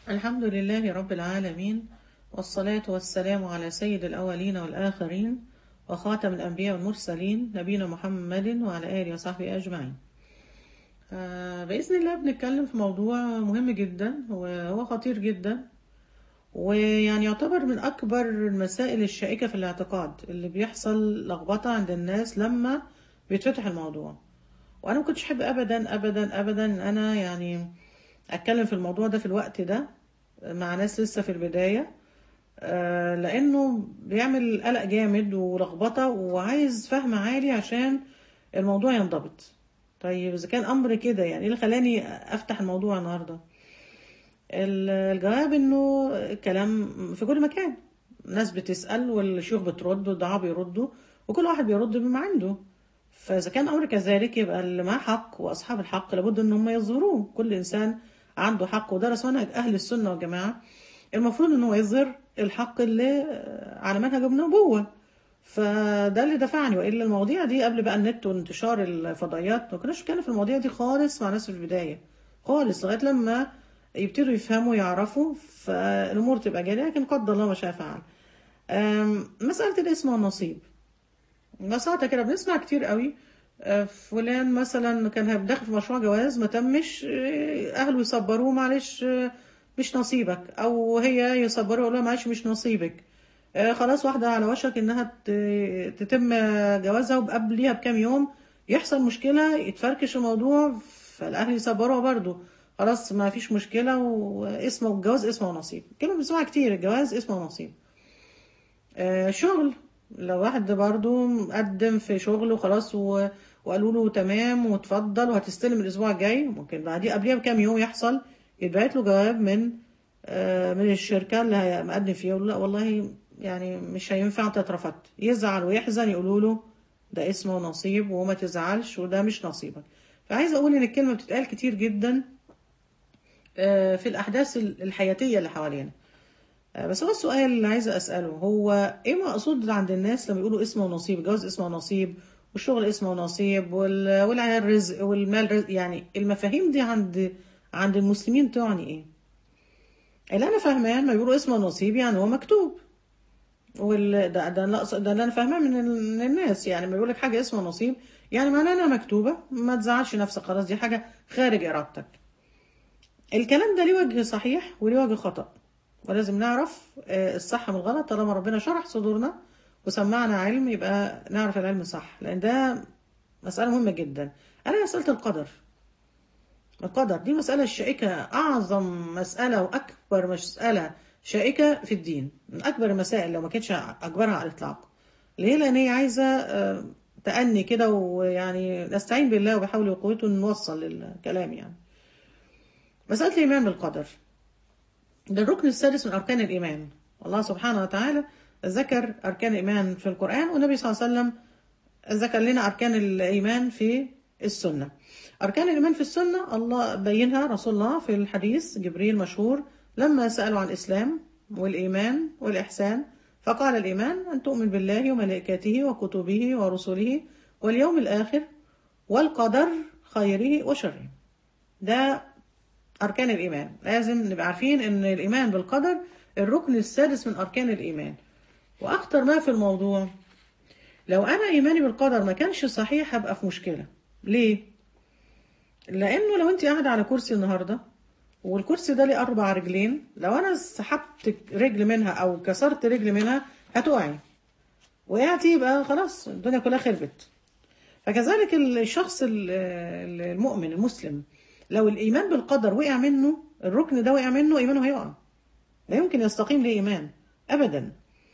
الحمد لله رب العالمين والصلاة والسلام على سيد الأولين والآخرين وخاتم الأنبياء والمرسلين نبينا محمد وعلى آله وصحبه أجمعين آه، بإذن الله بنتكلم في موضوع مهم جدا وهو خطير جدا ويعني يعتبر من أكبر المسائل الشائكة في الاعتقاد اللي بيحصل لخبطة عند الناس لما بيتفتح الموضوع وأنا ما كنتش أحب أبدا أبدا أبدا إن أنا يعني أتكلم في الموضوع ده في الوقت ده مع ناس لسه في البداية آه، لأنه بيعمل قلق جامد ولخبطة وعايز فهم عالي عشان الموضوع ينضبط طيب إذا كان أمر كده يعني إيه اللي خلاني أفتح الموضوع النهاردة ال- الجواب إنه كلام في كل مكان ناس بتسأل والشيوخ بترد والدعاء بيردوا وكل واحد بيرد بما عنده فإذا كان أمر كذلك يبقى اللي معاه حق وأصحاب الحق لابد إن هم يظهروه كل إنسان عنده حق ودرس منهج أهل السنة والجماعة المفروض إن هو يظهر الحق اللي على منهج النبوة فده اللي دفعني والا المواضيع دي قبل بقى النت وانتشار الفضائيات ما كناش نتكلم في المواضيع دي خالص مع ناس في البدايه خالص لغايه لما يبتدوا يفهموا يعرفوا فالامور تبقى جايه لكن قدر الله ما شاء فعل أم، مساله الاسم والنصيب ببساطه كده بنسمع كتير قوي أه، فلان مثلا كان داخل في مشروع جواز ما تمش أه، اهله يصبروه معلش أه، مش نصيبك او هي يصبروه يقولوا لها معلش مش نصيبك آه، خلاص واحدة على وشك انها ت- تتم جوازها وقبليها بكام يوم يحصل مشكلة يتفركش الموضوع فالاهل يصبروها برضو خلاص ما فيش مشكلة واسمه الجواز اسمه ونصيب كلمة بنسمعها كتير الجواز اسمه ونصيب آه، شغل لو واحد برضو مقدم في شغل وخلاص و... وقالوا له تمام وتفضل وهتستلم الاسبوع الجاي ممكن بعديه قبليها بكام يوم يحصل يتبعت له جواب من آه، من الشركة اللي هي- مقدم فيها يقول لا والله يعني مش هينفع انت اترفضت يزعل ويحزن يقولوا له ده اسمه نصيب وما تزعلش وده مش نصيبك فعايزة اقول ان الكلمة بتتقال كتير جدا آه، في الاحداث الحياتية اللي حوالينا آه، بس هو السؤال اللي عايزة اسأله هو ايه مقصود عند الناس لما يقولوا اسمه نصيب الجواز اسمه نصيب والشغل اسمه نصيب وال- والعيال رزق والمال رزق يعني المفاهيم دي عند عند المسلمين تعني ايه اللي انا فاهماه لما بيقولوا اسمه نصيب يعني هو مكتوب وال ده ده اللي أقصد- ده اللي انا فاهماه من ال- من الناس يعني لما بيقول لك حاجه اسمها نصيب يعني معناها انها مكتوبه ما تزعلش نفسك خلاص دي حاجه خارج ارادتك الكلام ده ليه وجه صحيح وليه وجه خطأ ولازم نعرف آه، الصح من الغلط طالما ربنا شرح صدورنا وسمعنا علم يبقى نعرف العلم صح لان ده مسألة مهمة جدا أنا مسألة القدر القدر دي مسألة شائكة أعظم مسألة وأكبر مسألة شائكة في الدين من أكبر المسائل لو ما كانتش أكبرها على الإطلاق ليه؟ لأن هي عايزة آه، تأني كده ويعني نستعين بالله وبحول وقوته نوصل للكلام يعني مسألة الإيمان بالقدر ده الركن السادس من أركان الإيمان الله سبحانه وتعالى ذكر أركان الإيمان في القرآن والنبي صلى الله عليه وسلم ذكر لنا أركان الإيمان في السنة أركان الإيمان في السنة الله بينها رسول الله في الحديث جبريل مشهور لما سألوا عن الإسلام والإيمان والإحسان فقال الإيمان أن تؤمن بالله وملائكته وكتبه ورسله واليوم الآخر والقدر خيره وشره ده أركان الإيمان لازم نبقى عارفين أن الإيمان بالقدر الركن السادس من أركان الإيمان وأخطر ما في الموضوع لو أنا إيماني بالقدر ما كانش صحيح هبقى في مشكلة ليه؟ لأنه لو أنت قاعدة على كرسي النهاردة والكرسي ده ليه أربع رجلين لو أنا سحبت رجل منها أو كسرت رجل منها هتقعي وقعتي يبقى خلاص الدنيا كلها خربت فكذلك الشخص ال- ال- المؤمن المسلم لو الإيمان بالقدر وقع منه الركن ده وقع منه إيمانه هيقع لا يمكن يستقيم ليه إيمان أبدا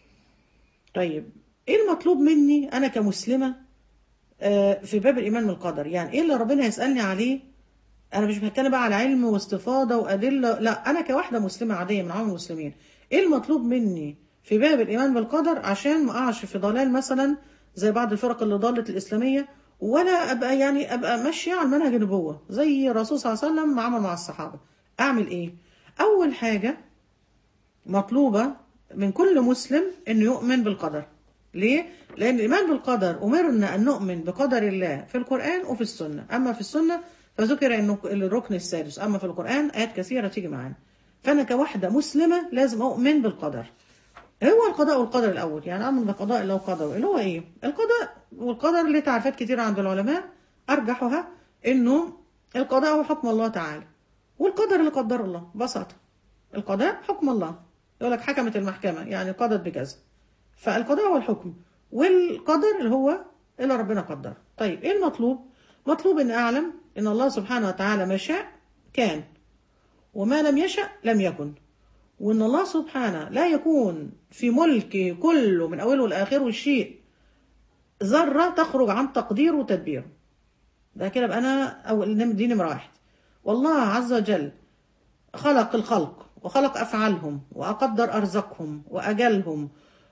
طيب إيه المطلوب مني أنا كمسلمة آه، في باب الإيمان بالقدر يعني إيه اللي ربنا يسألني عليه أنا مش بتكلم بقى على علم واستفاضة وأدلة لا أنا كواحدة مسلمة عادية من عوام المسلمين إيه المطلوب مني في باب الإيمان بالقدر عشان ما أقعش في ضلال مثلا زي بعض الفرق اللي ضالت الإسلامية ولا أبقى يعني أبقى ماشية على منهج النبوة زي الرسول صلى الله عليه وسلم ما عمل مع الصحابة أعمل إيه؟ أول حاجة مطلوبة من كل مسلم انه يؤمن بالقدر ليه؟ لأن الإيمان بالقدر أمرنا أن نؤمن بقدر الله في القرآن وفي السنة أما في السنة فذكر أنه الركن السادس أما في القرآن آيات كثيرة تيجي معانا فانا كواحده مسلمه لازم اؤمن بالقدر هو القضاء والقدر الاول يعني امن بقضاء الله وقدره اللي هو ايه القضاء والقدر ليه تعريفات كتيره عند العلماء ارجحها انه القضاء هو حكم الله تعالى والقدر اللي قدره الله ببساطه القضاء حكم الله يقول لك حكمت المحكمه يعني قضت بكذا فالقضاء هو الحكم والقدر اللي هو اللي ربنا قدره طيب ايه المطلوب مطلوب ان اعلم ان الله سبحانه وتعالى ما شاء كان وما لم يشأ لم يكن وان الله سبحانه لا يكون في ملكه كله من اوله لاخره شيء ذره تخرج عن تقديره وتدبيره ده كده بقى انا او دي نمره واحد والله عز وجل خلق الخلق وخلق افعالهم واقدر ارزاقهم واجلهم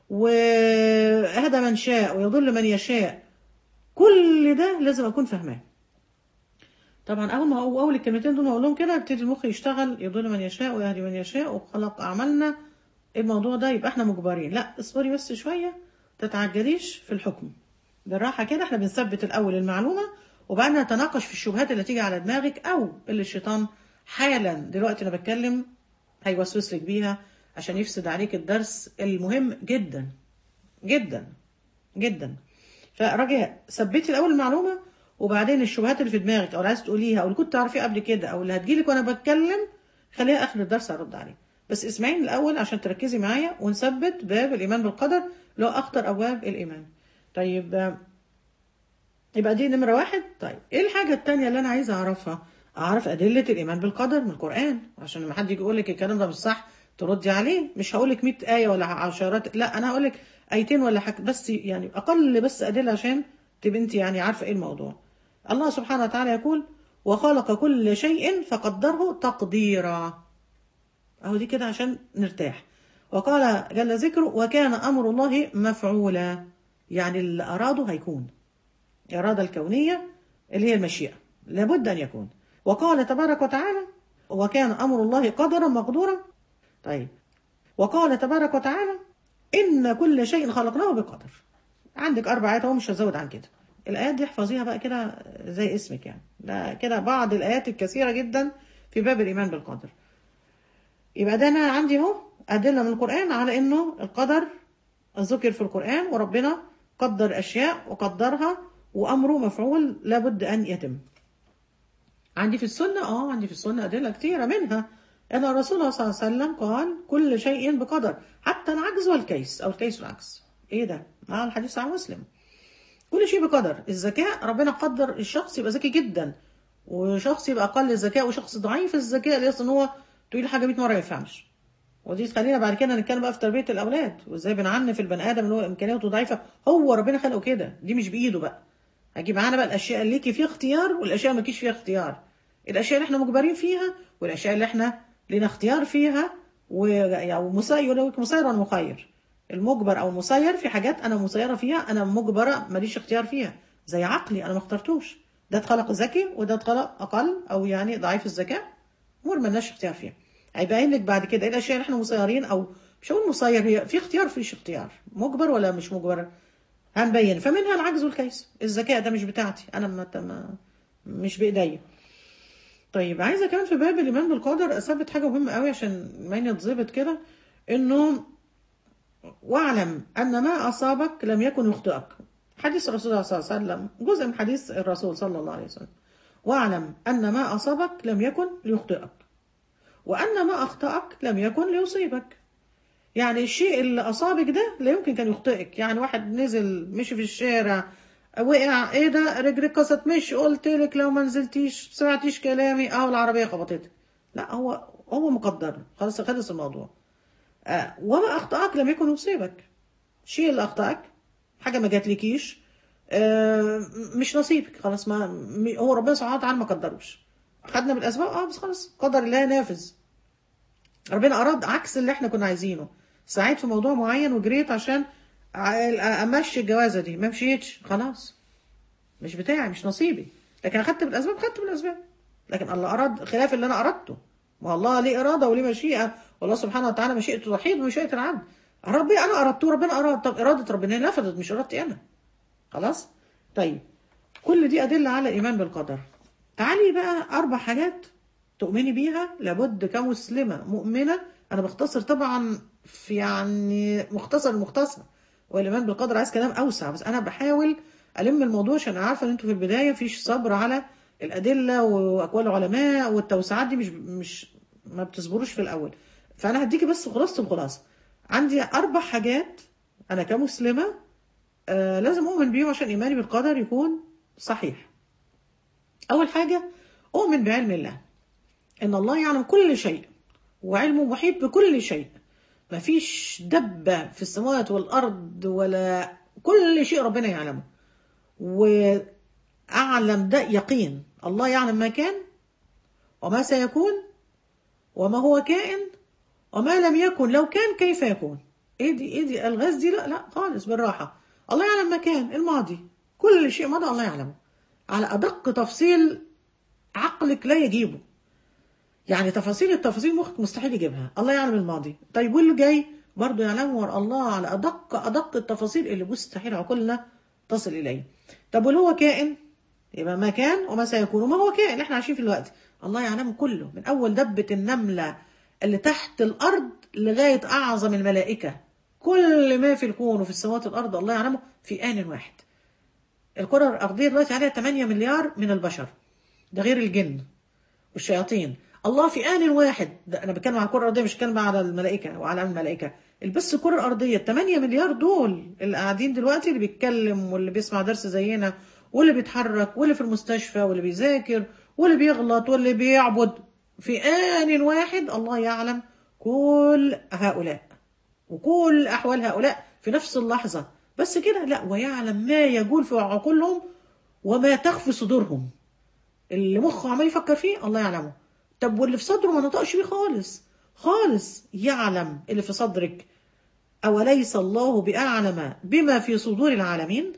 وهدى من شاء ويضل من يشاء كل ده لازم اكون فاهماه طبعا اول ما أقول- اول الكلمتين دول ما اقول لهم كده يبتدي المخ يشتغل يضل من يشاء ويهدي من يشاء وخلق اعمالنا الموضوع ده يبقى احنا مجبرين لا اصبري بس شويه تتعجليش في الحكم بالراحه كده احنا بنثبت الاول المعلومه وبعدين نتناقش في الشبهات اللي تيجي على دماغك او اللي الشيطان حالا دلوقتي انا بتكلم هيوسوس لك بيها عشان يفسد عليك الدرس المهم جدا جدا جدا فرجاء ثبتي الاول المعلومه وبعدين الشبهات اللي في دماغك او اللي عايز تقوليها او اللي كنت تعرفيها قبل كده او اللي هتجيلك وانا بتكلم خليها اخر الدرس ارد عليه بس اسمعيني الاول عشان تركزي معايا ونثبت باب الايمان بالقدر اللي هو اخطر ابواب الايمان طيب آه، يبقى دي نمره واحد طيب ايه الحاجه التانية اللي انا عايزه اعرفها اعرف ادله الايمان بالقدر من القران عشان لما حد يجي يقول لك الكلام ده مش صح تردي عليه مش هقول لك 100 ايه ولا عشرات لا انا هقول لك ايتين ولا حاجه بس يعني اقل بس ادله عشان تبقى انت يعني عارفه ايه الموضوع الله سبحانه وتعالى يقول وخلق كل شيء فقدره تقديرا اهو دي كده عشان نرتاح وقال جل ذكره وكان امر الله مفعولا يعني اللي اراده هيكون الإرادة الكونية اللي هي المشيئة لابد أن يكون وقال تبارك وتعالى وكان أمر الله قدرا مقدورا طيب وقال تبارك وتعالى إن كل شيء خلقناه بقدر عندك أربع آيات أهو مش هزود عن كده الآيات دي احفظيها بقى كده زي اسمك يعني ده كده بعض الآيات الكثيرة جدا في باب الإيمان بالقدر يبقى ده أنا عندي أهو أدلة من القرآن على إنه القدر ذكر في القرآن وربنا قدر أشياء وقدرها وأمره مفعول لابد أن يتم عندي في السنة اه عندي في السنة أدلة كتيرة منها أن الرسول صلى الله عليه وسلم قال كل شيء بقدر حتى العجز والكيس أو الكيس والعجز إيه ده؟ مع الحديث عن مسلم كل شيء بقدر الذكاء ربنا قدر الشخص يبقى ذكي جدا وشخص يبقى أقل الذكاء وشخص ضعيف الذكاء ليس إن هو تقول حاجة 100 مرة ما يفهمش ودي تخلينا بعد كده نتكلم بقى في تربية الأولاد وإزاي بنعنف البني آدم اللي هو إمكانياته ضعيفة هو ربنا خلقه كده دي مش بإيده بقى هجيب معانا بقى الاشياء اللي ليكي فيها اختيار والاشياء اللي مالكيش فيها اختيار الاشياء اللي احنا مجبرين فيها والاشياء اللي احنا لنا اختيار فيها و يعني مسير يقول لك مسير ولا مخير المجبر او المسير في حاجات انا مسيره فيها انا مجبره ماليش اختيار فيها زي عقلي انا ما اخترتوش ده اتخلق ذكي وده اتخلق اقل او يعني ضعيف الذكاء امور مالناش اختيار فيها هيبين لك بعد كده ايه الاشياء اللي احنا مسيرين او مش هقول مسير هي في اختيار فيش اختيار مجبر ولا مش مجبر هنبين فمنها العجز والكيس الذكاء ده مش بتاعتي انا ما ما- مش بايديا طيب عايزه كمان في باب الايمان بالقدر اثبت حاجه مهمه قوي عشان ما يتظبط كده انه واعلم ان ما اصابك لم يكن يخطئك حديث الرسول صلى الله عليه وسلم جزء من حديث الرسول صلى الله عليه وسلم واعلم ان ما اصابك لم يكن ليخطئك وان ما اخطاك لم يكن ليصيبك يعني الشيء اللي أصابك ده لا يمكن كان يخطئك يعني واحد نزل مشي في الشارع وقع ايه ده رجلك قصت مش قلت لك لو ما نزلتيش سمعتيش كلامي اه العربية خبطتك لا هو هو مقدر خلاص خلص الموضوع آه وما أخطأك لم يكن يصيبك الشيء اللي أخطأك حاجة ما جاتلكيش آه مش نصيبك خلاص ما م- هو ربنا سبحانه وتعالى ما قدروش خدنا بالأسباب اه بس خلاص قدر الله نافذ ربنا أراد عكس اللي احنا كنا عايزينه سعيت في موضوع معين وجريت عشان ع- امشي الجوازه دي ما مشيتش خلاص مش بتاعي مش نصيبي لكن اخدت بالاسباب خدت بالاسباب لكن الله اراد خلاف اللي انا اردته ما الله ليه اراده وليه مشيئه والله سبحانه وتعالى مشيئته تحيط بمشيئه العبد ربي انا اردته ربنا اراد طب اراده ربنا نفذت مش ارادتي انا خلاص طيب كل دي ادله على الايمان بالقدر تعالي بقى اربع حاجات تؤمني بيها لابد كمسلمة مؤمنة أنا بختصر طبعا في يعني مختصر المختصر والإيمان بالقدر عايز كلام أوسع بس أنا بحاول ألم الموضوع عشان عارفة إن أنتوا في البداية مفيش صبر على الأدلة وأقوال العلماء والتوسعات دي مش مش ما بتصبروش في الأول فأنا هديكي بس خلاصة الخلاصة عندي أربع حاجات أنا كمسلمة آه لازم أؤمن بيهم عشان إيماني بالقدر يكون صحيح أول حاجة أؤمن بعلم الله إن الله يعلم كل شيء وعلمه محيط بكل شيء مفيش دبة في السماوات والأرض ولا كل شيء ربنا يعلمه وأعلم ده يقين الله يعلم ما كان وما سيكون وما هو كائن وما لم يكن لو كان كيف يكون ايه دي ايه دي الغاز دي لا لا خالص بالراحة الله يعلم ما كان الماضي كل شيء مضى الله يعلمه على أدق تفصيل عقلك لا يجيبه يعني تفاصيل التفاصيل مخك مستحيل يجيبها الله يعلم الماضي طيب واللي جاي برضه يعلمه الله على أدق أدق التفاصيل اللي مستحيل عقولنا تصل إليه طب واللي هو كائن يبقى ما كان وما سيكون وما هو كائن احنا عايشين في الوقت الله يعلمه كله من أول دبة النملة اللي تحت الأرض لغاية أعظم الملائكة كل ما في الكون وفي السماوات والأرض الله يعلمه في آن واحد الكرة الأرضية دلوقتي عليها 8 مليار من البشر ده غير الجن والشياطين الله في آن واحد ده أنا بتكلم على الكرة الأرضية مش بتكلم على الملائكة وعلى الملائكة بس الكرة الأرضية 8 مليار دول اللي قاعدين دلوقتي اللي بيتكلم واللي بيسمع درس زينا واللي بيتحرك واللي في المستشفى واللي بيذاكر واللي بيغلط واللي بيعبد في آن واحد الله يعلم كل هؤلاء وكل أحوال هؤلاء في نفس اللحظة بس كده لا ويعلم ما يجول في عقولهم وما تخفي صدورهم اللي مخه عمال يفكر فيه الله يعلمه طب واللي في صدره ما نطقش بيه خالص خالص يعلم اللي في صدرك أوليس الله بأعلم بما في صدور العالمين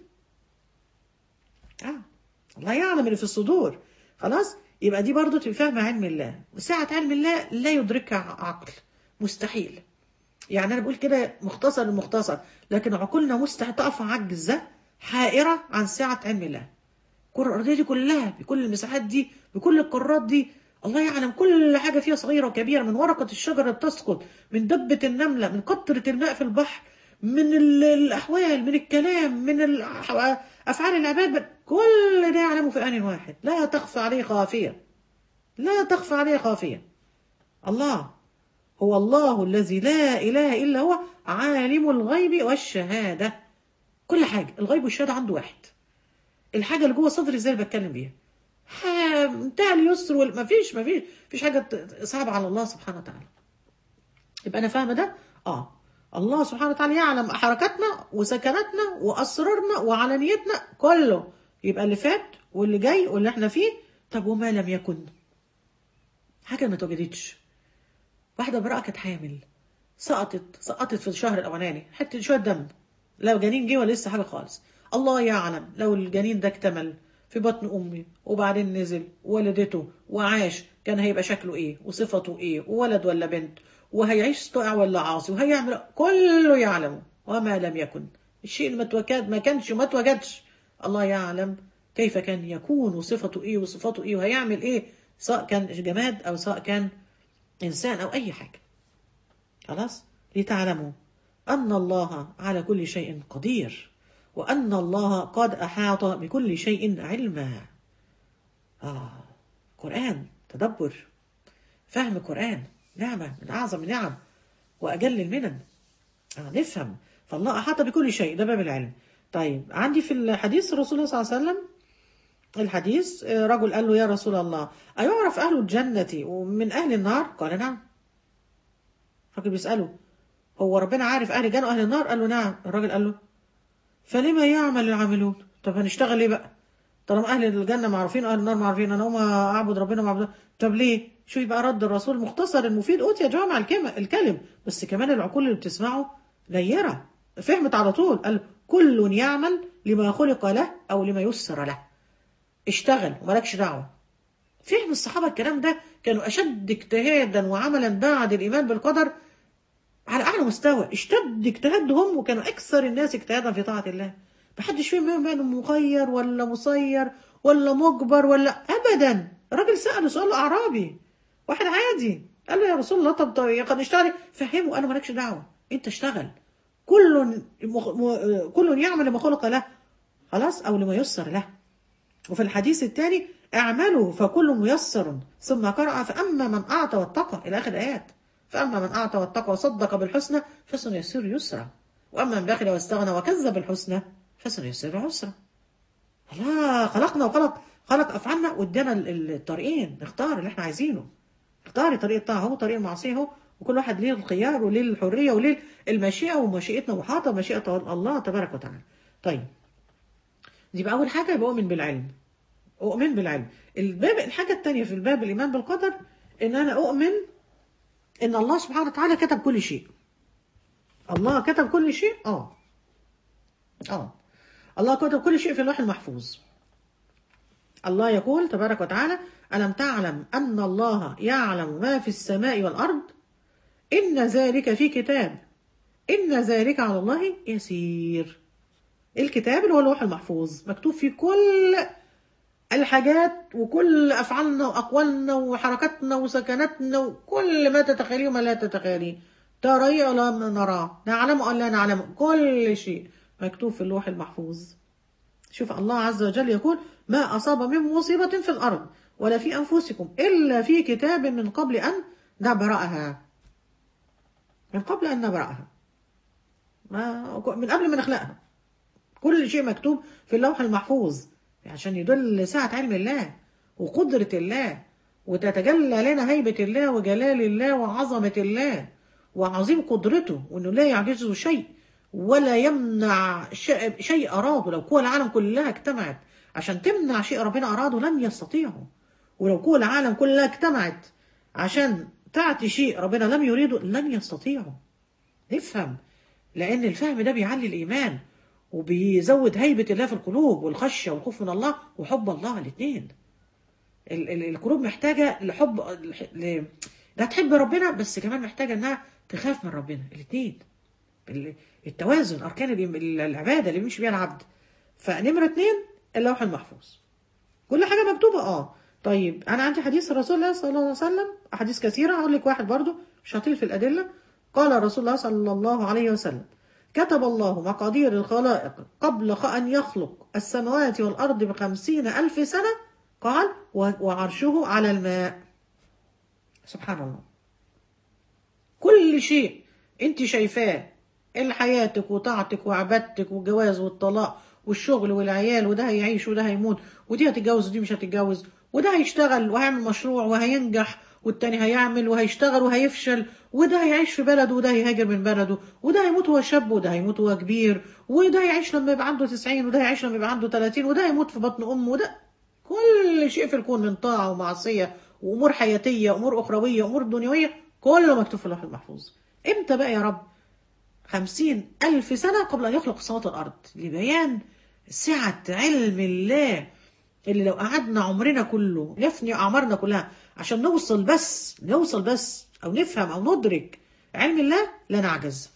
آه. الله يعلم اللي في الصدور خلاص يبقى دي برضو تبقى فاهمة علم الله وساعة علم الله لا يدركها عقل مستحيل يعني أنا بقول كده مختصر المختصر لكن عقولنا مستحيل تقف عجزة حائرة عن سعة علم الله الكرة الأرضية دي كلها بكل المساحات دي بكل القارات دي الله يعلم كل حاجة فيها صغيرة وكبيرة من ورقة الشجرة بتسقط من دبة النملة من قطرة الماء في البحر من الأحوال من الكلام من أفعال العباد كل ده يعلمه في آن واحد لا تخفى عليه خافية لا تخفى عليه خافية الله هو الله الذي لا إله إلا هو عالم الغيب والشهادة كل حاجة الغيب والشهادة عنده واحد الحاجة اللي جوه صدري ازاي اللي بتكلم بيها منتهى اليسر وال... ما فيش ما فيش فيش حاجة صعبة على الله سبحانه وتعالى يبقى أنا فاهمة ده؟ آه الله سبحانه وتعالى يعلم حركاتنا وسكناتنا وأسرارنا وعلانيتنا كله يبقى اللي فات واللي جاي واللي احنا فيه طب وما لم يكن حاجة ما توجدتش واحدة امرأة كانت حامل سقطت سقطت في الشهر الأولاني حتة شوية دم لا جنين جه ولا لسه حاجة خالص الله يعلم لو الجنين ده اكتمل في بطن أمي وبعدين نزل ولدته وعاش كان هيبقى شكله إيه وصفته إيه وولد ولا بنت وهيعيش طائع ولا عاصي وهيعمل كله يعلمه وما لم يكن الشيء اللي ما توجد ما كانش وما توجدش الله يعلم كيف كان يكون وصفته إيه وصفاته إيه وهيعمل إيه سواء كان جماد أو سواء كان إنسان أو أي حاجة خلاص لتعلموا أن الله على كل شيء قدير وأن الله قد أحاط بكل شيء علما آه قرآن تدبر فهم القرآن نعمة من أعظم النعم وأجل المنن آه نفهم فالله أحاط بكل شيء ده باب العلم طيب عندي في الحديث الرسول صلى الله عليه وسلم الحديث رجل قال له يا رسول الله أيعرف أهل الجنة ومن أهل النار قال نعم الراجل بيسأله هو ربنا عارف أهل الجنة وأهل النار قال له نعم الراجل قال له فلما يعمل العاملون طب هنشتغل ليه بقى طالما أهل الجنة معروفين وأهل النار معروفين أنا هم أعبد ربنا معبد طب ليه شو يبقى رد الرسول مختصر المفيد أوتي يا جماعة الكلمة الكلم بس كمان العقول اللي بتسمعه نيرة فهمت على طول قال كل يعمل لما خلق له أو لما يسر له اشتغل ومالكش دعوة فهم الصحابة الكلام ده كانوا أشد اجتهادا وعملا بعد الإيمان بالقدر على أعلى مستوى اشتد اجتهادهم وكانوا أكثر الناس اجتهادا في طاعة الله محدش فيهم منهم مخير ولا مسير ولا مجبر ولا أبدا الراجل سأله سؤال أعرابي واحد عادي قال له يا رسول الله طب طب قد اشتغل فهمه انا مالكش دعوه انت اشتغل كل مخ... م... كل يعمل لما خلق له خلاص او لما يسر له وفي الحديث الثاني اعملوا فكل ميسر ثم قرأ فأما من أعطى واتقى إلى آخر الآيات فأما من أعطى واتقى وصدق بالحسنى فسنيسره يسرا وأما من بخل واستغنى وكذب بالحسنى فسنيسره عسرا لا خلقنا وخلق خلق أفعالنا وادانا الطريقين نختار اللي احنا عايزينه اختاري طريق الطاعة هو طريق المعصية هو وكل واحد ليه الخيار وليه الحرية وليه المشيئة ومشيئتنا محاطة بمشيئة الله تبارك وتعالى طيب دي بقى أول حاجة يبقى أؤمن بالعلم أؤمن بالعلم الباب الحاجة الثانية في الباب الإيمان بالقدر إن أنا أؤمن إن الله سبحانه وتعالى كتب كل شيء الله كتب كل شيء آه آه الله كتب كل شيء في اللوح المحفوظ الله يقول تبارك وتعالى ألم تعلم أن الله يعلم ما في السماء والأرض إن ذلك في كتاب إن ذلك على الله يسير الكتاب اللي هو اللوح المحفوظ مكتوب فيه كل الحاجات وكل أفعالنا وأقوالنا وحركاتنا وسكناتنا وكل ما تتخيليه وما لا تتخيليه ترى ولا نراه نعلم أو لا نعلم كل شيء مكتوب في اللوح المحفوظ شوف الله عز وجل يقول ما أصاب من مصيبة في الأرض ولا في أنفسكم إلا في كتاب من قبل أن نبرأها من قبل أن نبرأها ما من قبل ما نخلقها كل شيء مكتوب في اللوح المحفوظ عشان يدل سعة علم الله وقدرة الله وتتجلى لنا هيبة الله وجلال الله وعظمة الله وعظيم قدرته وانه لا يعجزه شيء ولا يمنع شيء أراده لو قوى العالم كلها اجتمعت عشان تمنع شيء ربنا أراده لن يستطيعوا ولو قوى العالم كلها اجتمعت عشان تعطي شيء ربنا لم يريده لن يستطيعوا نفهم لأن الفهم ده بيعلي الإيمان وبيزود هيبة الله في القلوب والخشية والخوف من الله وحب الله الاثنين القلوب محتاجة لحب ل... لا تحب ربنا بس كمان محتاجة انها تخاف من ربنا الاثنين التوازن اركان العبادة اللي بيمشي بيها العبد فنمرة اثنين اللوح المحفوظ كل حاجة مكتوبة اه طيب انا عندي حديث رسول الله صلى الله عليه وسلم احاديث كثيرة هقول لك واحد برضو مش هطيل في الادلة قال رسول الله صلى الله عليه وسلم كتب الله مقادير الخلائق قبل أن يخلق السماوات والأرض بخمسين ألف سنة قال وعرشه على الماء سبحان الله كل شيء انت شايفاه حياتك وطاعتك وعبادتك والجواز والطلاق والشغل والعيال وده هيعيش وده هيموت ودي هتتجوز ودي مش هتتجوز وده هيشتغل وهيعمل مشروع وهينجح والتاني هيعمل وهيشتغل وهيفشل وده هيعيش في بلده وده هيهاجر من بلده وده هيموت وهو شاب وده هيموت وهو كبير وده هيعيش لما يبقى عنده 90 وده هيعيش لما يبقى عنده 30 وده هيموت في بطن امه وده كل شيء في الكون من طاعة ومعصية وأمور حياتية أمور أخروية أمور دنيوية كله مكتوب في اللوح المحفوظ إمتى بقى يا رب خمسين ألف سنة قبل أن يخلق السماوات والأرض لبيان سعة علم الله اللي لو قعدنا عمرنا كله نفني أعمارنا كلها عشان نوصل بس نوصل بس أو نفهم أو ندرك علم الله لا نعجز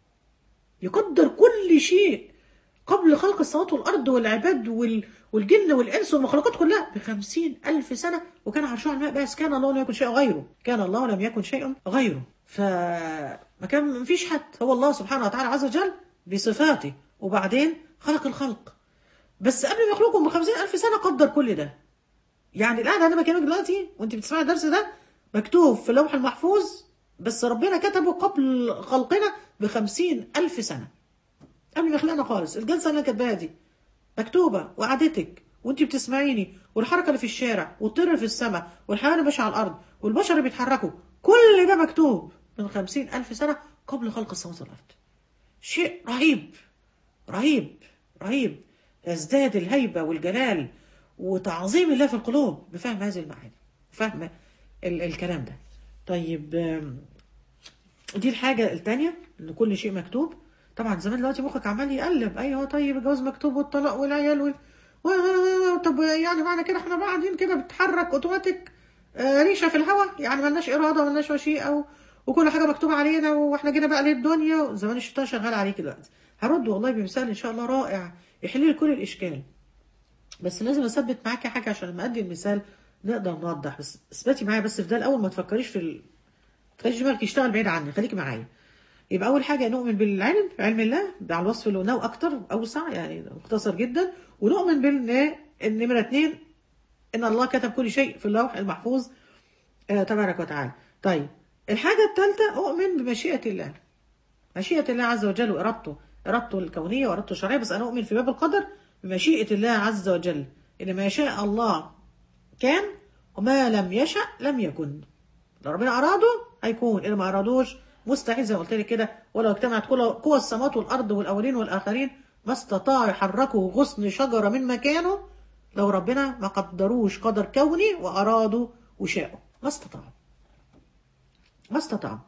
يقدر كل شيء قبل خلق السماوات والأرض والعباد وال... والجن والإنس والمخلوقات كلها بخمسين ألف سنة وكان عرشه على الماء بس كان الله لم يكن شيء غيره كان الله لم يكن شيء غيره فما كان ما فيش حد هو الله سبحانه وتعالى عز وجل بصفاته وبعدين خلق الخلق بس قبل ما يخلقهم بخمسين ألف سنة قدر كل ده يعني القعدة أنا بكلمك دلوقتي وأنت بتسمعي الدرس ده مكتوب في اللوح المحفوظ بس ربنا كتبه قبل خلقنا بخمسين ألف سنة قبل ما يخلقنا خالص الجلسة اللي أنا كاتباها دي مكتوبة وقعدتك وانت بتسمعيني والحركة اللي في الشارع والطير اللي في السماء والحيوان اللي ماشي على الأرض والبشر اللي بيتحركوا كل ده مكتوب من خمسين ألف سنة قبل خلق السماوات والأرض شيء رهيب رهيب رهيب يزداد الهيبة والجلال وتعظيم الله في القلوب بفهم هذه المعاني فهم ال الكلام ده طيب دي الحاجة الثانية ان كل شيء مكتوب طبعا زمان دلوقتي مخك عمال يقلب ايوه طيب الجواز مكتوب والطلاق والعيال وال... و... طب يعني معنى كده احنا بقى قاعدين كده بتتحرك اوتوماتيك آه ريشه في الهواء يعني ملناش اراده وملناش مشيئه و... وكل حاجه مكتوبه علينا واحنا جينا بقى للدنيا زمان الشيطان شغال عليك دلوقتي هرد والله بمثال ان شاء الله رائع يحل لي كل الاشكال بس لازم اثبت معاكي حاجه عشان لما ادي المثال نقدر نوضح بس اثبتي معايا بس في ده الاول ما تفكريش في ال... تخليش دماغك يشتغل بعيد عني خليكي معايا يبقى اول حاجه نؤمن بالعلم علم الله ده على الوصف اللي قلناه اكتر اوسع يعني مختصر جدا ونؤمن بان النمره اتنين ان الله كتب كل شيء في اللوح المحفوظ آه تبارك وتعالى طيب الحاجه الثالثه اؤمن بمشيئه الله مشيئه الله عز وجل وارادته ارادته الكونيه وارادته الشرعيه بس انا اؤمن في باب القدر بمشيئه الله عز وجل ان ما شاء الله كان وما لم يشأ لم يكن لو ربنا أراده هيكون إذا ما أرادوش مستحيل زي ما قلت لك كده ولو اجتمعت كل قوى السماوات والأرض والأولين والآخرين ما استطاعوا يحركوا غصن شجرة من مكانه لو ربنا ما قدروش قدر كوني وأرادوا وشاءوا ما استطاعوا ما استطاعوا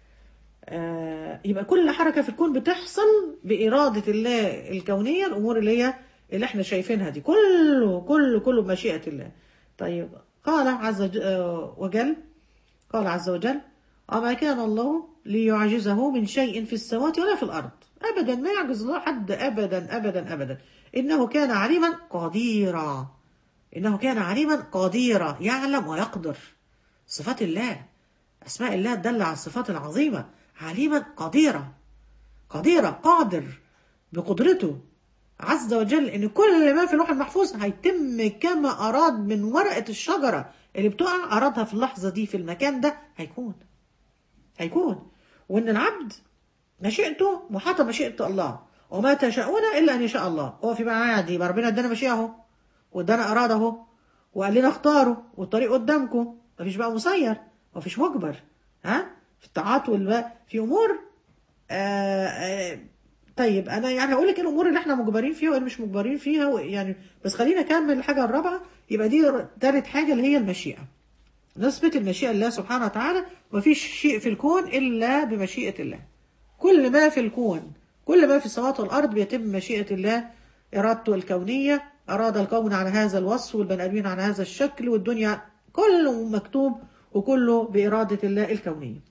آه يبقى كل حركة في الكون بتحصل بإرادة الله الكونية الأمور اللي هي اللي احنا شايفينها دي كله كله كله بمشيئة الله طيب قال عز وجل قال عز وجل وما كان الله ليعجزه من شيء في السماوات ولا في الأرض أبدا ما يعجز الله حد أبدا أبدا أبدا إنه كان عليما قديرا إنه كان عليما قديرا يعلم ويقدر صفات الله أسماء الله تدل على الصفات العظيمة عليما قديرا قديرا قادر بقدرته عز وجل ان كل ما في اللوح المحفوظ هيتم كما اراد من ورقه الشجره اللي بتقع ارادها في اللحظه دي في المكان ده هيكون هيكون وان العبد مشيئته محاطه مشيئه الله وما تشاءون الا ان يشاء الله هو في معايا دي ربنا ادانا مشيئه اهو وادانا اراده اهو وقال لنا اختاروا والطريق قدامكم مفيش بقى مسير مفيش مجبر ها في الطاعات والب... في امور آآ آآ طيب انا يعني هقول لك الامور اللي احنا مجبرين فيها واللي مش مجبرين فيها يعني بس خلينا نكمل الحاجه الرابعه يبقى دي ثالث حاجه اللي هي المشيئه نثبت المشيئه لله سبحانه وتعالى ومفيش شيء في الكون الا بمشيئه الله كل ما في الكون كل ما في السماوات والارض بيتم مشيئه الله ارادته الكونيه اراد الكون على هذا الوصف والبني ادمين على هذا الشكل والدنيا كله مكتوب وكله باراده الله الكونيه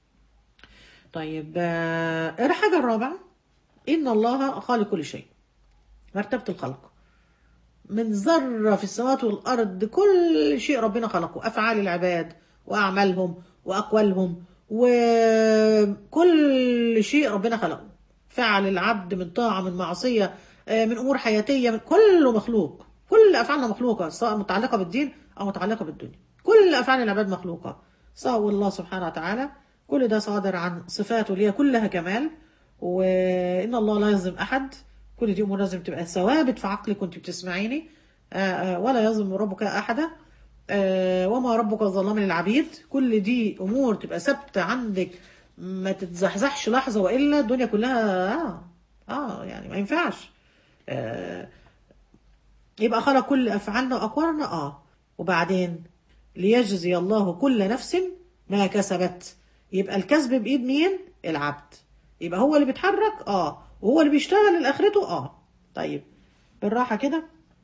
طيب الحاجه الرابعه إن الله خالق كل شيء مرتبة الخلق من ذرة في السماوات والأرض كل شيء ربنا خلقه أفعال العباد وأعمالهم وأقوالهم وكل شيء ربنا خلقه فعل العبد من طاعة من معصية من أمور حياتية من كله مخلوق كل أفعالنا مخلوقة سواء متعلقة بالدين أو متعلقة بالدنيا كل أفعال العباد مخلوقة سواء الله سبحانه وتعالى كل ده صادر عن صفاته اللي هي كلها كمال وان الله لا يظلم احد كل دي امور لازم تبقى ثوابت في عقلك وانت بتسمعيني ولا يظلم ربك احدا وما ربك ظلام للعبيد كل دي امور تبقى ثابته عندك ما تتزحزحش لحظه والا الدنيا كلها اه اه يعني ما ينفعش آه يبقى خلق كل افعالنا واقوالنا اه وبعدين ليجزي الله كل نفس ما كسبت يبقى الكسب بايد مين العبد يبقى هو اللي بيتحرك اه وهو اللي بيشتغل لاخرته اه طيب بالراحه كده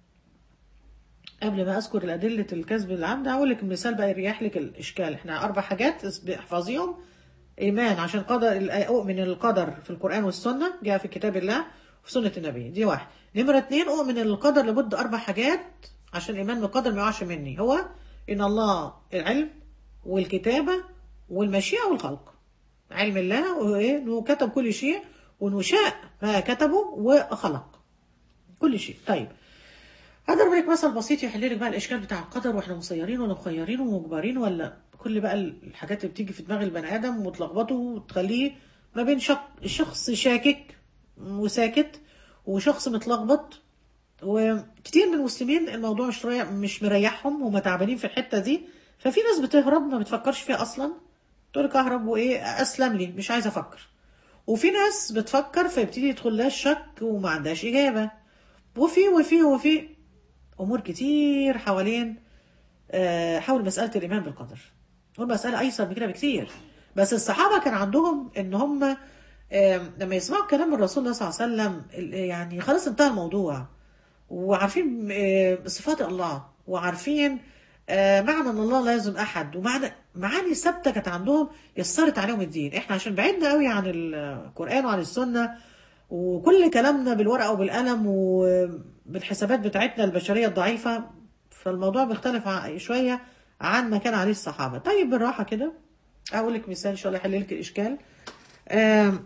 قبل ما اذكر الادله الكسب العمد هقول لك مثال بقى يريح لك الاشكال احنا اربع حاجات احفظيهم ايمان عشان قدر اؤمن القدر في القران والسنه جاء في كتاب الله وفي سنه النبي دي واحد نمره اتنين اؤمن القدر لابد اربع حاجات عشان الايمان بالقدر ما يقعش مني هو ان الله العلم والكتابه والمشيئه والخلق علم الله وانه كتب كل شيء وانه شاء ما كتبه وخلق كل شيء طيب هضرب لك مثل بسيط يحل لك بقى الاشكال بتاع القدر واحنا مسيرين ولا مخيرين ومجبرين ولا كل بقى الحاجات اللي بتيجي في دماغ البني ادم وتلخبطه وتخليه ما بين شك... شخص شاكك وساكت وشخص متلخبط وكتير من المسلمين الموضوع مش مش مريحهم وما تعبانين في الحته دي ففي ناس بتهرب ما بتفكرش فيها اصلا تقول لك اهرب وايه اسلم لي مش عايز افكر وفي ناس بتفكر فيبتدي يدخل لها الشك وما عندهاش اجابه وفي وفي وفي امور كتير حوالين حول مساله الايمان بالقدر والمساله ايسر من كده بكتير بس الصحابه كان عندهم ان هم لما يسمعوا كلام الرسول الله صلى الله عليه وسلم يعني خلاص انتهى الموضوع وعارفين صفات الله وعارفين معنى ان الله لا يظلم احد ومعنى معاني ثابته كانت عندهم يسرت عليهم الدين احنا عشان بعدنا قوي عن القران وعن السنه وكل كلامنا بالورقه وبالقلم وبالحسابات بتاعتنا البشريه الضعيفه فالموضوع بيختلف ع- شويه عن ما كان عليه الصحابه طيب بالراحه كده اقول لك مثال ان شاء الله يحل لك الاشكال آم،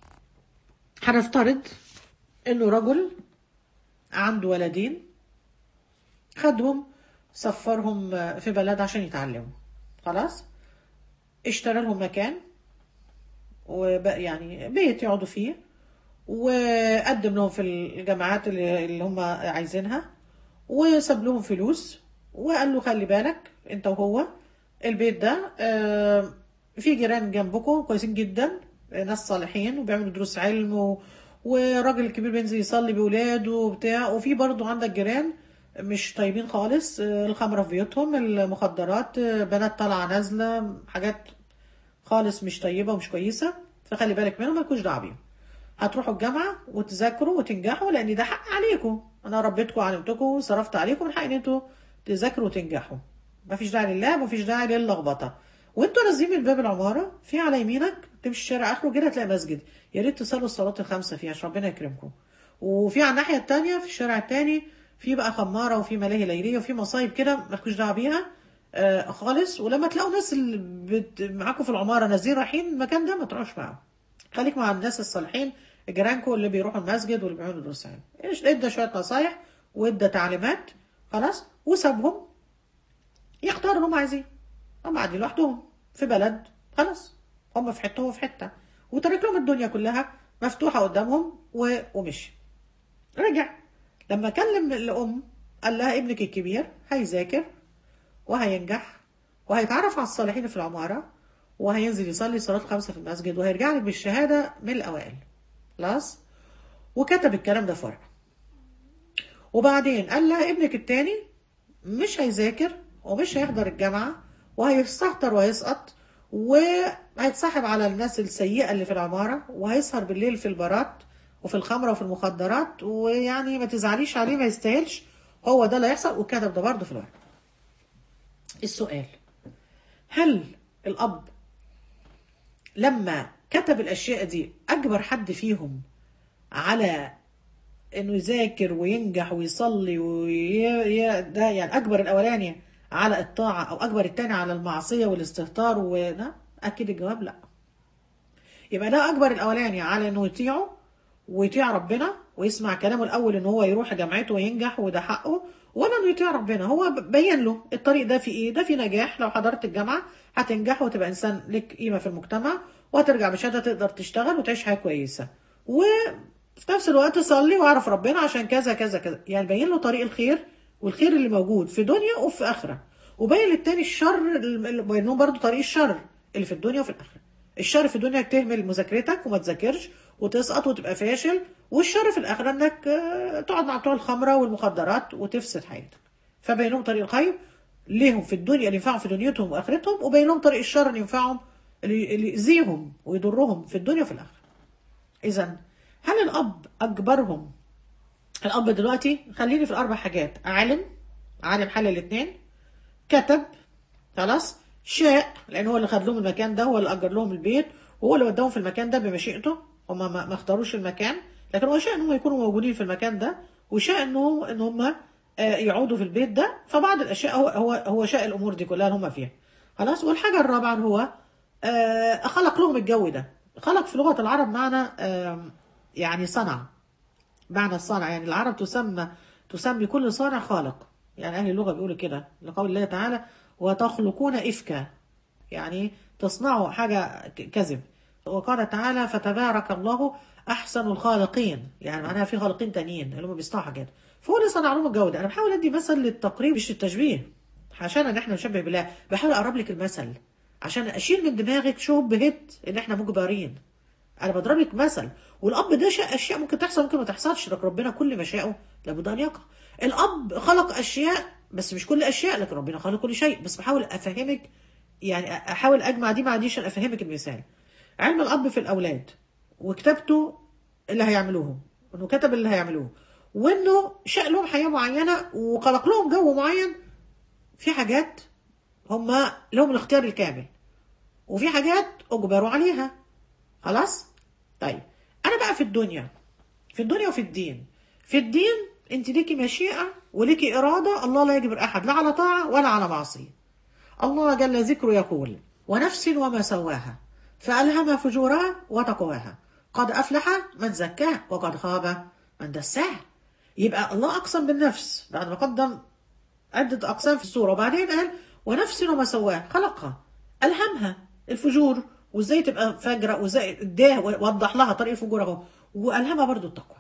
هنفترض انه رجل عنده ولدين خدهم سفرهم في بلد عشان يتعلموا خلاص اشترى لهم مكان وبقى يعني بيت يقعدوا فيه وقدم لهم في الجامعات اللي اللي هم عايزينها وساب لهم فلوس وقال له خلي بالك انت وهو البيت ده آه، في جيران جنبكم كويسين جدا آه، ناس صالحين وبيعملوا دروس علم و... وراجل كبير بينزل يصلي بولاده وبتاع وفي برضو عندك جيران مش طيبين خالص آه، الخمرة في بيوتهم المخدرات آه، بنات طالعة نازلة حاجات خالص مش طيبة ومش كويسة فخلي بالك منهم مالكوش دعوة بيهم هتروحوا الجامعة وتذاكروا وتنجحوا لأن ده حق عليكم أنا ربيتكم وعلمتكم وصرفت عليكم من حق إن أنتوا تذاكروا وتنجحوا مفيش داعي للعب مفيش داعي للخبطة وانتوا نازلين من باب العمارة في على يمينك تمشي الشارع آخره كده هتلاقي مسجد يا ريت تصلوا الصلاة الخمسة فيه عشان ربنا يكرمكم وفي على الناحية التانية في الشارع التاني في بقى خمارة وفي ملاهي ليلية وفي مصايب كده مالكوش دعوة بيها آه خالص ولما تلاقوا ناس اللي بت... معاكم في العمارة نازلين رايحين المكان ده ما تروحوش معاهم خليك مع الناس الصالحين جيرانكم اللي بيروحوا المسجد واللي بيعملوا دروس علم ايش ادى شويه نصايح وادى تعليمات خلاص وسابهم يختاروا اللي هم عايزين هم قاعدين لوحدهم في بلد خلاص هم في حته وهو في حته وترك لهم الدنيا كلها مفتوحه قدامهم و... ومشي رجع لما كلم الام قال لها ابنك الكبير هيذاكر وهينجح وهيتعرف على الصالحين في العماره وهينزل يصلي صلاه خمسه في المسجد وهيرجع لك بالشهاده من الاوائل خلاص وكتب الكلام ده في ورقه وبعدين قال لها ابنك التاني مش هيذاكر ومش هيحضر الجامعة وهيستهتر وهيسقط وهيتصاحب على الناس السيئة اللي في العمارة وهيسهر بالليل في البارات وفي الخمرة وفي المخدرات ويعني ما تزعليش عليه ما يستاهلش هو ده اللي هيحصل وكتب ده برضه في الورقة السؤال هل الأب لما كتب الأشياء دي أجبر حد فيهم على انه يذاكر وينجح ويصلي وي... ي- ده يعني اجبر الاولاني على الطاعه او اجبر التاني على المعصيه والاستهتار وده اكيد الجواب لا يبقى ده اجبر الاولاني على انه يطيعه ويطيع ربنا ويسمع كلامه الاول ان هو يروح جامعته وينجح وده حقه ولا انه يطيع ربنا هو ب- بين له الطريق ده في ايه ده في نجاح لو حضرت الجامعه هتنجح وتبقى انسان لك قيمه في المجتمع وهترجع بشهاده تقدر تشتغل وتعيش حياه كويسه وفي نفس الوقت صلي واعرف ربنا عشان كذا كذا كذا يعني بين له طريق الخير والخير اللي موجود في دنيا وفي اخره وبين للتاني الشر اللي بينهم برضو طريق الشر اللي في الدنيا وفي الاخره الشر في الدنيا انك تهمل مذاكرتك وما تذاكرش وتسقط وتبقى فاشل والشر في الاخره انك آه، تقعد مع بتوع الخمره والمخدرات وتفسد حياتك فبينهم طريق الخير ليهم في الدنيا اللي ينفعهم في دنيتهم واخرتهم وبينهم طريق الشر اللي ينفعهم اللي اللي يأذيهم ويضرهم في الدنيا وفي الاخره اذا هل الاب اجبرهم الاب دلوقتي خليني في الاربع حاجات عالم عالم حل الاثنين كتب خلاص شاء لان هو اللي خد لهم المكان ده هو اللي اجر لهم البيت وهو اللي وداهم في المكان ده بمشيئته هم ما ما اختاروش المكان لكن هو شاء ان هم يكونوا موجودين في المكان ده وشاء انه ان هم آه، يقعدوا في البيت ده فبعض الاشياء هو هو هو شاء الامور دي كلها اللي هم فيها خلاص والحاجه الرابعه هو آه، خلق لهم الجو ده خلق في لغه العرب معنى آه، يعني صنع معنى الصانع يعني العرب تسمى تسمي كل صانع خالق يعني اهل اللغه بيقولوا كده لقول الله تعالى وتخلقون افكا يعني تصنعوا حاجه ك- كذب وقال تعالى فتبارك الله احسن الخالقين يعني معناها في خالقين تانيين اللي هم بيصنعوا حاجات فهو اللي صنع لهم الجو ده انا بحاول ادي مثل للتقريب مش التشبيه عشان ان احنا نشبه بالله بحاول اقرب لك المثل عشان اشيل من دماغك شبهه ان احنا مجبرين انا بضرب لك مثل والاب ده شاء اشياء ممكن تحصل ممكن ما تحصلش لكن ربنا كل ما شاءه لابد ان يقع الاب خلق اشياء بس مش كل اشياء لكن ربنا خلق كل شيء بس بحاول افهمك يعني احاول اجمع دي مع دي عشان افهمك المثال علم الاب في الاولاد وكتابته اللي هيعملوه انه كتب اللي هيعملوه وانه شاء لهم حياه معينه وخلق لهم جو معين في حاجات هم لهم الاختيار الكامل وفي حاجات اجبروا عليها خلاص طيب انا بقى في الدنيا في الدنيا وفي الدين في الدين انت ليكي مشيئة وليكي إرادة الله لا يجبر أحد لا على طاعة ولا على معصية الله جل ذكره يقول ونفس وما سواها فألهم فجورها وتقواها قد أفلح من زكاها وقد خاب من دساها يبقى الله أقسم بالنفس بعد ما قدم عدة أقسام في السورة وبعدين قال ونفس وما سواها خلقها ألهمها الفجور وازاي تبقى فاجرة وازاي اداه ووضح لها طريق الفجور اهو وألهمها برضو التقوى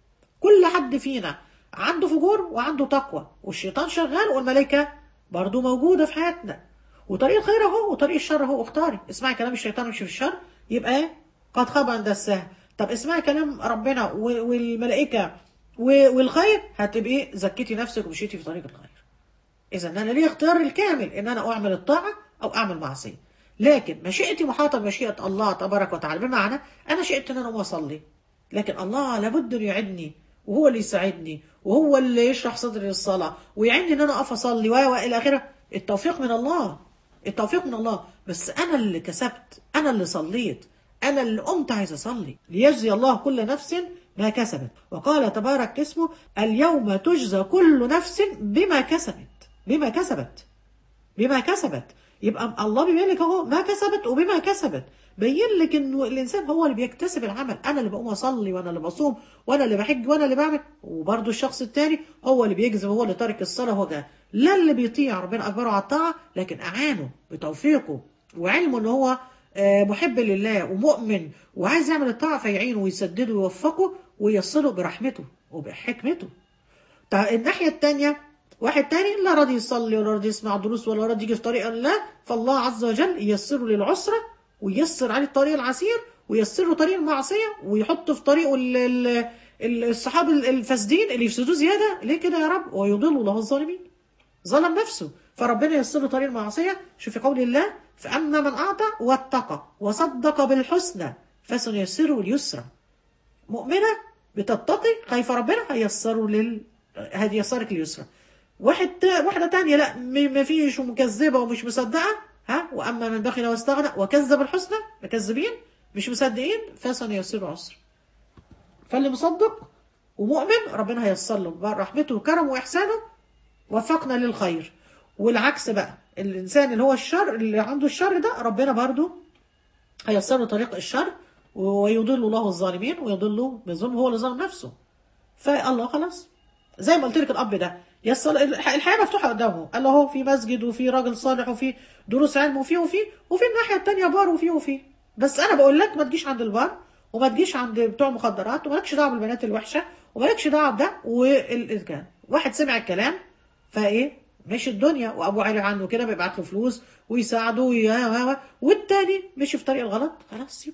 كل حد فينا عنده فجور وعنده تقوى والشيطان شغال والملائكة برضو موجودة في حياتنا وطريق الخير اهو وطريق الشر اهو اختاري اسمعي كلام الشيطان وامشي في الشر يبقى ايه قد خاب عند السهل طب اسمعي كلام ربنا و- والملائكة و- والخير هتبقي زكيتي نفسك ومشيتي في طريق الخير اذا انا لي اختيار الكامل ان انا اعمل الطاعه او اعمل معصيه لكن مشيئتي محاطه بمشيئه الله تبارك وتعالى بمعنى انا شئت ان انا اقوم اصلي لكن الله لابد انه يعدني وهو اللي يساعدني وهو اللي يشرح صدري للصلاه ويعني ان انا اقف اصلي و و الى اخره التوفيق من الله التوفيق من الله بس انا اللي كسبت انا اللي صليت انا اللي قمت عايز اصلي ليجزي الله كل نفس ما كسبت وقال تبارك اسمه اليوم تجزى كل نفس بما كسبت بما كسبت بما كسبت يبقى الله بيبين لك اهو ما كسبت وبما كسبت بين لك انه الانسان هو اللي بيكتسب العمل انا اللي بقوم اصلي وانا اللي بصوم وانا اللي بحج وانا اللي بعمل وبرده الشخص التاني هو اللي بيجزم هو اللي تارك الصلاه هو ده لا اللي بيطيع ربنا اجبره على الطاعه لكن اعانه بتوفيقه وعلمه ان هو آه، محب لله ومؤمن وعايز يعمل الطاعه فيعينه ويسدده ويوفقه ويصله برحمته وبحكمته طيب الناحية التانية واحد تاني لا راضي يصلي ولا راضي يسمع دروس ولا راضي يجي في طريق الله فالله عز وجل ييسره للعسرة وييسر عليه الطريق العسير وييسر له طريق المعصية ويحطه في طريقه ال- ال- ال- الصحاب الفاسدين اللي يفسدوه زيادة ليه كده يا رب ويضل الله الظالمين ظلم نفسه فربنا ييسر له طريق المعصية شوف قول الله فأما من أعطى واتقى وصدق بالحسنى فسنيسره اليسرى مؤمنة بتتقي خايفة ربنا هيسره لل هيسرك اليسرى واحد تا... واحدة تانية لا م- ما فيش ومكذبة ومش مصدقة ها وأما من بخل واستغنى وكذب الحسنى مكذبين مش مصدقين فسنيسره عسر فاللي مصدق ومؤمن ربنا هيسر له برحمته وكرمه وإحسانه وفقنا للخير والعكس بقى الإنسان اللي هو الشر اللي عنده الشر ده ربنا برضو هيسر له طريق الشر ويضل الله الظالمين ويضله بالظلم هو اللي ظلم نفسه فالله خلاص زي ما قلت لك الاب ده يسر الح- الحياه مفتوحه قدامه قال له هو في مسجد وفي راجل صالح وفي دروس علم وفي وفي وفي الناحيه الثانيه بار وفي وفي بس انا بقول لك ما تجيش عند البار وما تجيش عند بتوع مخدرات ومالكش دعوه بالبنات الوحشه ومالكش دعوه بده والاسجان واحد سمع الكلام فايه مشي الدنيا وابوه عرف عنه كده بيبعت له فلوس ويساعده ويا والتاني مشي في طريق الغلط خلاص سيبه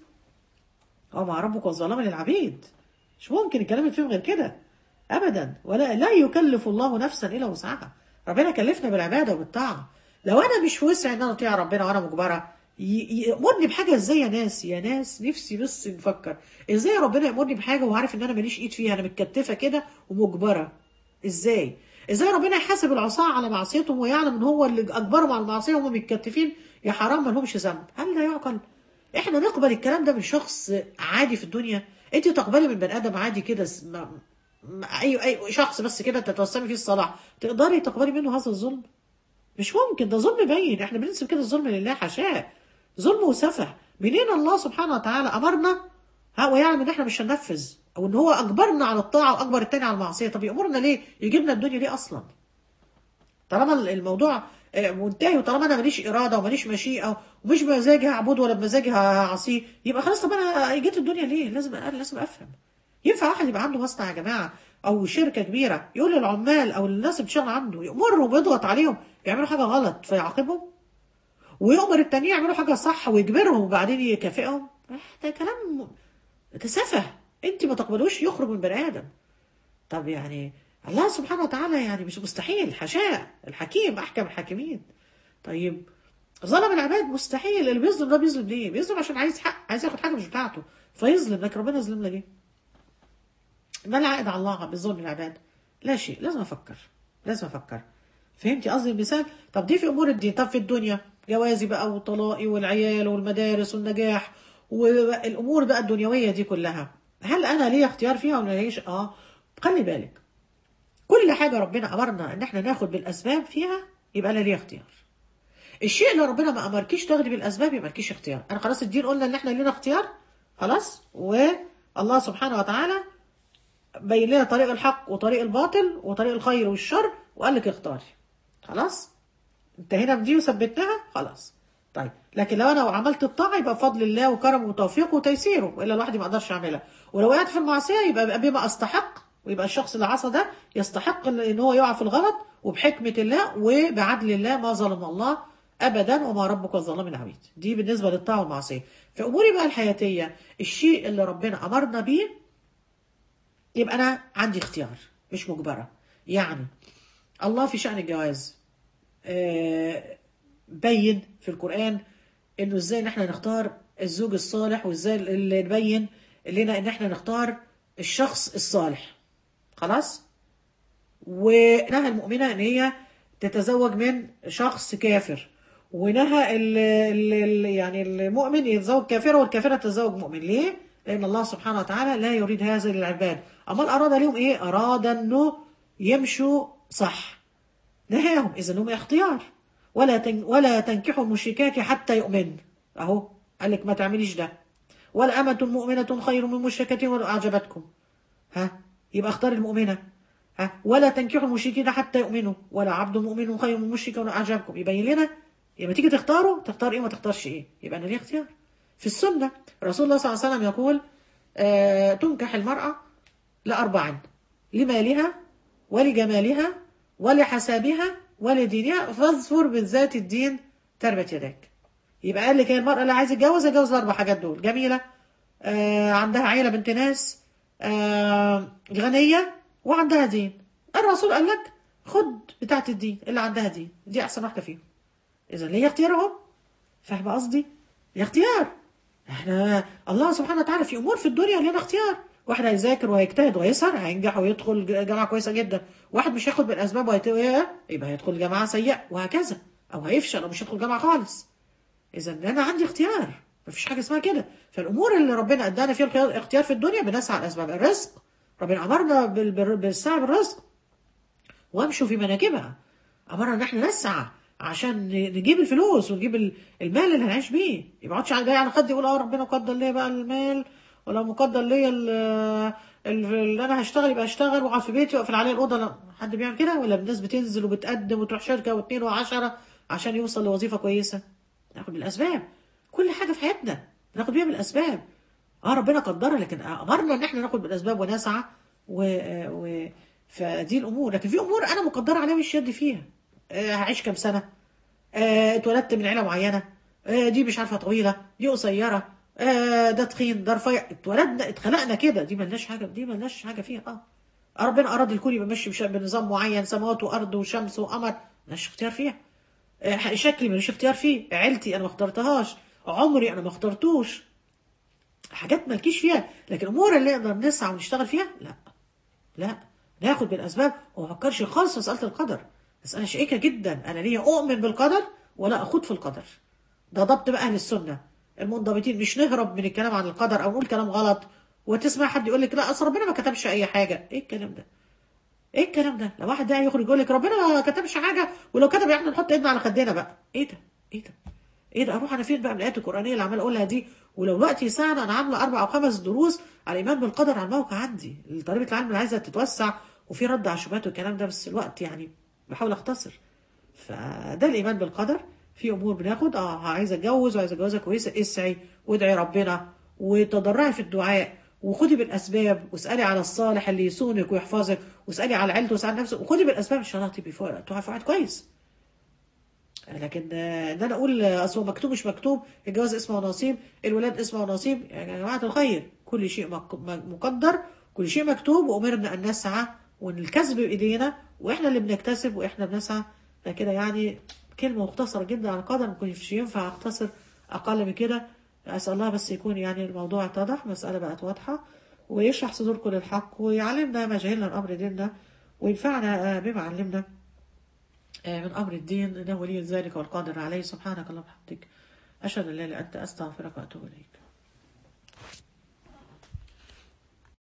وما ربك والظلام للعبيد مش ممكن الكلام يتفهم غير كده ابدا ولا لا يكلف الله نفسا الا وسعها ربنا كلفنا بالعباده وبالطاعه لو انا مش في وسعي ان انا اطيع ربنا وانا مجبره ي- يامرني بحاجه ازاي يا ناس يا ناس نفسي بس نفكر ازاي ربنا يامرني بحاجه وعارف ان انا ماليش ايد فيها انا متكتفه كده ومجبره ازاي ازاي ربنا يحاسب العصاة على معصيتهم ويعلم ان هو اللي اجبرهم على المعصيه وهم متكتفين يا حرام ما لهمش ذنب هل لا يعقل احنا نقبل الكلام ده من شخص عادي في الدنيا انت تقبلي من بني ادم عادي كده س- ما- ما- اي اي شخص بس كده تتوسمي فيه الصلاح تقدري تقبلي منه هذا الظلم مش ممكن ده ظلم باين احنا بننسب كده الظلم لله حاشاه ظلم وسفه منين الله سبحانه وتعالى امرنا ها ويعلم ان احنا مش هننفذ او ان هو اجبرنا على الطاعه واجبر التاني على المعصيه طب يامرنا ليه يجيبنا الدنيا ليه اصلا طالما الموضوع آه، منتهي وطالما انا ماليش اراده وماليش مشيئه ومش بمزاجي هعبده ولا بمزاجي هعصيه يبقى خلاص طب انا جيت الدنيا ليه؟ لازم لازم افهم. ينفع واحد يبقى عنده مصنع يا جماعه او شركه كبيره يقول للعمال او الناس اللي بتشتغل عنده يامرهم ويضغط عليهم يعملوا حاجه غلط فيعاقبهم ويؤمر التانيين يعملوا حاجه صح ويجبرهم وبعدين يكافئهم ده كلام ده سفه انت ما تقبلوش يخرج من بني ادم طب يعني الله سبحانه وتعالى يعني مش مستحيل حشاء الحكيم احكم الحاكمين طيب ظلم العباد مستحيل اللي بيظلم ده بيظلم ليه؟ بيظلم عشان عايز حق عايز ياخد حاجه مش بتاعته فيظلم لكن ربنا يظلمنا ليه؟ ما العائد على الله بظلم العباد؟ لا شيء لازم افكر لازم افكر فهمتي قصدي المثال؟ طب دي في امور الدين طب في الدنيا جوازي بقى وطلاقي والعيال والمدارس والنجاح والامور بقى الدنيويه دي كلها هل انا ليا اختيار فيها ولا ليش؟ اه خلي بالك كل حاجة ربنا أمرنا إن إحنا ناخد بالأسباب فيها يبقى أنا ليا اختيار الشيء اللي ربنا ما أمركيش تاخدي بالأسباب يبقى مالكيش اختيار أنا خلاص الدين قلنا إن إحنا لينا اختيار خلاص والله سبحانه وتعالى بين لنا طريق الحق وطريق الباطل وطريق الخير والشر وقال لك اختاري خلاص انتهينا بدي وثبتناها خلاص طيب لكن لو انا عملت الطاعه يبقى بفضل الله وكرمه وتوفيقه وتيسيره والا الواحد ما يقدرش يعملها ولو وقعت في المعصيه يبقى بما استحق ويبقى الشخص اللي عصى ده يستحق ان هو يقع في الغلط وبحكمه الله وبعدل الله ما ظلم الله ابدا وما ربك الظلام العبيد دي بالنسبه للطاعه والمعصيه في اموري بقى الحياتيه الشيء اللي ربنا امرنا بيه يبقى انا عندي اختيار مش مجبره يعني الله في شان الجواز آه بين في القرآن انه ازاي ان احنا نختار الزوج الصالح وازاي اللي يبين لنا ان احنا نختار الشخص الصالح خلاص ونهى المؤمنة ان هي تتزوج من شخص كافر ونهى ال ال يعني المؤمن يتزوج كافرة والكافرة تتزوج مؤمن ليه؟ لأن الله سبحانه وتعالى لا يريد هذا للعباد أما أراد لهم إيه؟ أراد أنه يمشوا صح نهاهم إذا لهم اختيار ولا تن ولا تنكحوا المشركات حتى يؤمن اهو قال لك ما تعمليش ده ولا أمة مؤمنة خير من مشركة ولو أعجبتكم ها يبقى اختار المؤمنة ها ولا تنكحوا المشركين حتى يؤمنوا ولا عبد مؤمن خير من مشرك ولو أعجبكم يبين لنا لما تيجي تختاروا تختار ايه وما تختارش ايه يبقى انا ليه اختيار في السنة رسول الله صلى الله عليه وسلم يقول آه تنكح المرأة لأربع لمالها ولجمالها ولحسابها ولدينها فاظفر بالذات الدين تربت يداك يبقى قال لك هي المرأة اللي عايزة تتجوز اتجوز الأربع حاجات دول جميلة آه عندها عيلة بنت ناس آه غنية وعندها دين الرسول قال لك خد بتاعة الدين اللي عندها دين دي أحسن واحدة فيهم إذا ليه اختيار اهو فاهمة قصدي؟ ليه اختيار احنا الله سبحانه وتعالى في أمور في الدنيا لنا اختيار واحد هيذاكر وهيجتهد وهيسهر هينجح ويدخل جامعة كويسة جدا واحد مش هياخد بالأسباب وهيت... يبقى هيدخل جامعة سيئة وهكذا أو هيفشل أو مش هيدخل جامعة خالص إذا أنا عندي اختيار مفيش حاجة اسمها كده فالأمور اللي ربنا أدانا فيها الاختيار في الدنيا بنسعى على أسباب الرزق ربنا أمرنا بالسعي بالرزق وامشوا في مناكبها أمرنا إن احنا نسعى عشان نجيب الفلوس ونجيب المال اللي هنعيش بيه يبقى ما جاي على خد يقول اه ربنا قدر ليا بقى المال ولو مقدر ليا اللي انا هشتغل يبقى اشتغل واقعد في بيتي واقفل عليا الاوضه لا حد بيعمل كده ولا الناس بتنزل وبتقدم وتروح شركه واثنين وعشرة عشان يوصل لوظيفه كويسه ناخد بالاسباب كل حاجه في حياتنا ناخد بيها بالاسباب اه ربنا قدرها لكن امرنا ان احنا ناخد بالاسباب ونسعى و... و... فدي الامور لكن في امور انا مقدره عليها مش يدي فيها آه هعيش كام سنه آه اتولدت من عيله معينه آه دي مش عارفه طويله دي قصيره آه ده تخين ده رفيع اتولدنا اتخلقنا كده دي ملناش حاجه دي ملناش حاجه فيها اه ربنا اراد الكل يبقى ماشي بنظام معين سماوات وارض وشمس وقمر ملناش اختيار فيها آه شكلي ملوش اختيار فيه عيلتي انا ما اخترتهاش عمري انا ما اخترتوش حاجات مالكيش فيها لكن امور اللي نقدر نسعى ونشتغل فيها لا لا ناخد بالاسباب وما افكرش خالص في مساله القدر مساله شائكه جدا انا ليا اؤمن بالقدر ولا اخوض في القدر ده ضبط بقى اهل السنه المنضبطين مش نهرب من الكلام عن القدر او نقول كلام غلط وتسمع حد يقول لك لا اصل ربنا ما كتبش اي حاجه ايه الكلام ده ايه الكلام ده لو واحد ده يخرج يقول لك ربنا ما كتبش حاجه ولو كتب احنا نحط ايدنا على خدنا بقى ايه ده ايه ده ايه ده اروح انا فين بقى من الايات القرانيه اللي عمال اقولها دي ولو الوقت يساعد انا عامله اربع او خمس دروس على الايمان بالقدر على الموقع عندي طلبه العلم اللي عايزه تتوسع وفي رد على الشبهات والكلام ده بس الوقت يعني بحاول اختصر فده الايمان بالقدر في امور بناخد اه عايزه اتجوز وعايزه اتجوزها كويسه اسعي وادعي ربنا وتضرعي في الدعاء وخدي بالاسباب واسالي على الصالح اللي يصونك ويحفظك واسالي على عيلته واسالي نفسك وخدي بالاسباب ان شاء الله تبقي تقعي في كويس لكن ان انا اقول اصل مكتوب مش مكتوب الجواز اسمه ونصيب الولاد اسمه ونصيب يعني يا جماعه الخير كل شيء مقدر كل شيء مكتوب وامرنا ان نسعى وان الكسب بايدينا واحنا اللي بنكتسب واحنا بنسعى فكده يعني كلمه مختصره جدا عن القدر ما كنتش ينفع اختصر اقل من كده اسال الله بس يكون يعني الموضوع اتضح مساله بقت واضحه ويشرح صدوركم للحق ويعلمنا ما جهلنا من امر ديننا وينفعنا بما علمنا من أمر الدين إنه ولي ذلك والقادر عليه سبحانك اللهم وبحمدك أشهد أن لا إله إلا أنت أستغفرك وأتوب إليك